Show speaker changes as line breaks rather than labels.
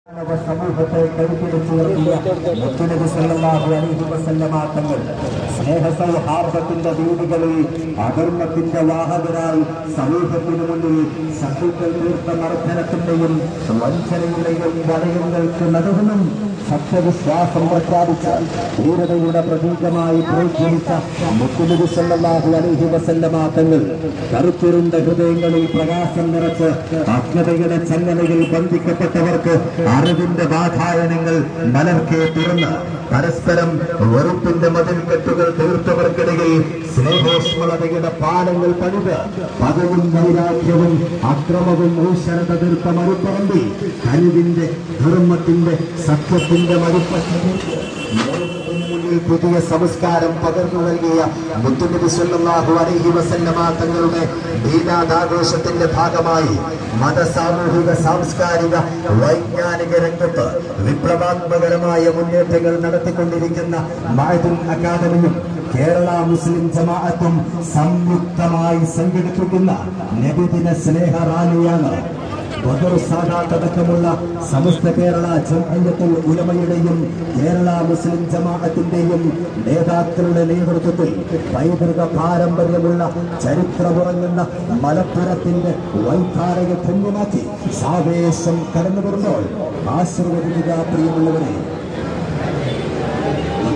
മാനവ സമൂഹത്തെ കരുപിടിച്ചു നിർത്തിയ മുത്തുനബി സല്ലല്ലാഹു അലൈഹി വസല്ലമ തങ്ങൾ സ്നേഹ സൗഹാർദ്ദത്തിന്റെ വീടുകളിൽ അധർമ്മത്തിന്റെ വാഹകരായി സമൂഹത്തിനു മുന്നിൽ ശത്രുക്കൾ തീർത്ത മർദ്ദനത്തിന്റെയും വഞ്ചനയുടെയും വലയങ്ങൾക്ക് നടുവിലും സത്യവിശ്വാസം പ്രഖ്യാപിച്ച ധീരതയുടെ പ്രതീകമായി പ്രോത്സാഹിച്ച മുത്തുനബി സല്ലല്ലാഹു അലൈഹി വസല്ലമ തങ്ങൾ കറുത്തിരുണ്ട ഹൃദയങ്ങളിൽ പ്രകാശം നിറച്ച് അജ്ഞതയുടെ ചങ്ങലയിൽ ബന്ധിക്കപ്പെട്ടവർക്ക് അറിവിന്റെ വാതായനങ്ങൾ മലർക്കെ തുറന്ന് പരസ്പരം വെറുപ്പിന്റെ മതിൽക്കെട്ടുകൾ തീർത്തവർക്കിടയിൽ സ്നേഹോഷ്മളതയുടെ പാലങ്ങൾ പണിത് പകവും വൈരാഗ്യവും അക്രമവും ഊശരത തീർത്ത മറുപ്പറമ്പിൽ കരുവിന്റെ ധർമ്മത്തിന്റെ സത്യത്തിന്റെ മറുപ്പറ്റത്തിൽ മുന്നിൽ പുതിയ സംസ്കാരം പകർന്നു നൽകിയ മുത്തുനബി സല്ലല്ലാഹു അലൈഹി വസല്ലമ തങ്ങളുടെ ദീനാദാഘോഷത്തിന്റെ ഭാഗമായി മത സാമൂഹിക സാംസ്കാരിക വൈജ്ഞാനിക രംഗത്ത് വിപ്ലവാത്മകരമായ മുന്നേറ്റങ്ങൾ നടത്തിക്കൊണ്ടിരിക്കുന്ന മായതുൽ അക്കാദമിയും കേരള മുസ്ലിം ജമാഅത്തും സംയുക്തമായി സംഘടിപ്പിക്കുന്ന നബിദിന സ്നേഹ റാലിയാണ് ബദർ സാദാത്ത് അടക്കമുള്ള സമസ്ത കേരള ജംഅയ്യത്തുൽ ഉലമയുടെയും കേരള മുസ്ലിം ജമാഅത്തിന്റെയും നേതാക്കളുടെ നേതൃത്വത്തിൽ പൈതൃക പാരമ്പര്യമുള്ള ചരിത്രമുറങ്ങുന്ന മലപ്പുറത്തിന്റെ വൈകാരിക ധന്യമാക്കി സാവേശം കടന്നു വരുമ്പോൾ ആശീർവദിക്കുക പ്രിയമുള്ളവരെ